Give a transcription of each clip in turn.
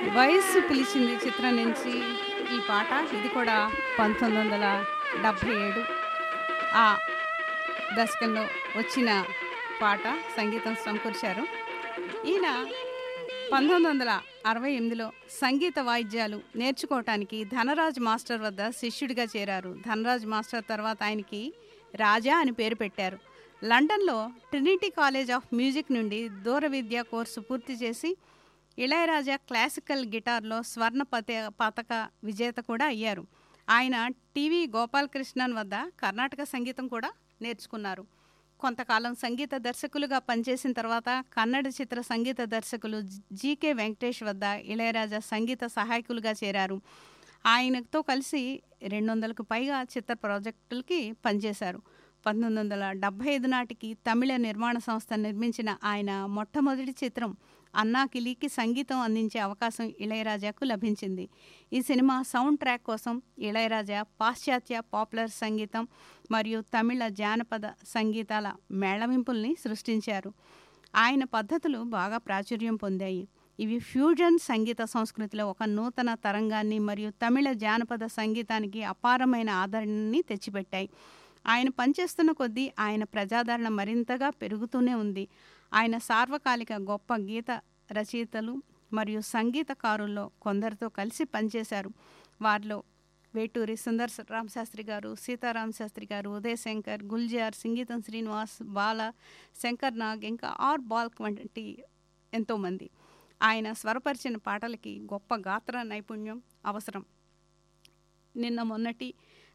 వయస్సు పిలిచింది చిత్రం నుంచి ఈ పాట ఇది కూడా పంతొమ్మిది వందల డెబ్భై ఏడు ఆ దశకంలో వచ్చిన పాట సంగీతం సమకూర్చారు ఈయన పంతొమ్మిది వందల అరవై ఎనిమిదిలో సంగీత వాయిద్యాలు నేర్చుకోవటానికి ధనరాజ్ మాస్టర్ వద్ద శిష్యుడిగా చేరారు ధనరాజ్ మాస్టర్ తర్వాత ఆయనకి రాజా అని పేరు పెట్టారు లండన్లో ట్రినిటీ కాలేజ్ ఆఫ్ మ్యూజిక్ నుండి దూర విద్య కోర్సు పూర్తి చేసి ఇళయరాజా క్లాసికల్ గిటార్లో స్వర్ణ పత పతక విజేత కూడా అయ్యారు ఆయన టీవీ గోపాలకృష్ణన్ వద్ద కర్ణాటక సంగీతం కూడా నేర్చుకున్నారు కొంతకాలం సంగీత దర్శకులుగా పనిచేసిన తర్వాత కన్నడ చిత్ర సంగీత దర్శకులు జీకే వెంకటేష్ వద్ద ఇళయరాజా సంగీత సహాయకులుగా చేరారు ఆయనతో కలిసి రెండు వందలకు పైగా చిత్ర ప్రాజెక్టులకి పనిచేశారు పంతొమ్మిది వందల డెబ్భై ఐదు నాటికి తమిళ నిర్మాణ సంస్థ నిర్మించిన ఆయన మొట్టమొదటి చిత్రం అన్నాకిలికి సంగీతం అందించే అవకాశం ఇళయరాజాకు లభించింది ఈ సినిమా సౌండ్ ట్రాక్ కోసం ఇళయరాజా పాశ్చాత్య పాపులర్ సంగీతం మరియు తమిళ జానపద సంగీతాల మేళవింపుల్ని సృష్టించారు ఆయన పద్ధతులు బాగా ప్రాచుర్యం పొందాయి ఇవి ఫ్యూజన్ సంగీత సంస్కృతిలో ఒక నూతన తరంగాన్ని మరియు తమిళ జానపద సంగీతానికి అపారమైన ఆదరణని తెచ్చిపెట్టాయి ఆయన పనిచేస్తున్న కొద్దీ ఆయన ప్రజాదరణ మరింతగా పెరుగుతూనే ఉంది ఆయన సార్వకాలిక గొప్ప గీత రచయితలు మరియు సంగీతకారుల్లో కొందరితో కలిసి పనిచేశారు వారిలో వేటూరి సుందర్ రామ్ శాస్త్రి గారు సీతారాం శాస్త్రి గారు ఉదయ్ శంకర్ గుల్జార్ సంగీతం శ్రీనివాస్ బాల శంకర్ నాగ్ ఇంకా ఆర్ బాల్క్ వంటి ఎంతోమంది ఆయన స్వరపరిచిన పాటలకి గొప్ప గాత్ర నైపుణ్యం అవసరం నిన్న మొన్నటి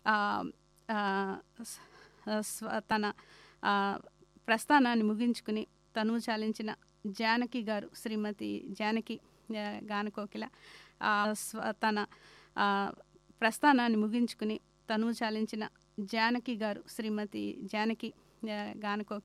తన ప్రస్థానాన్ని ముగించుకుని తను చాలించిన జానకి గారు శ్రీమతి జానకి గానకోకిల తన ప్రస్థానాన్ని ముగించుకుని తను చాలించిన జానకి గారు శ్రీమతి జానకి గానకోకిల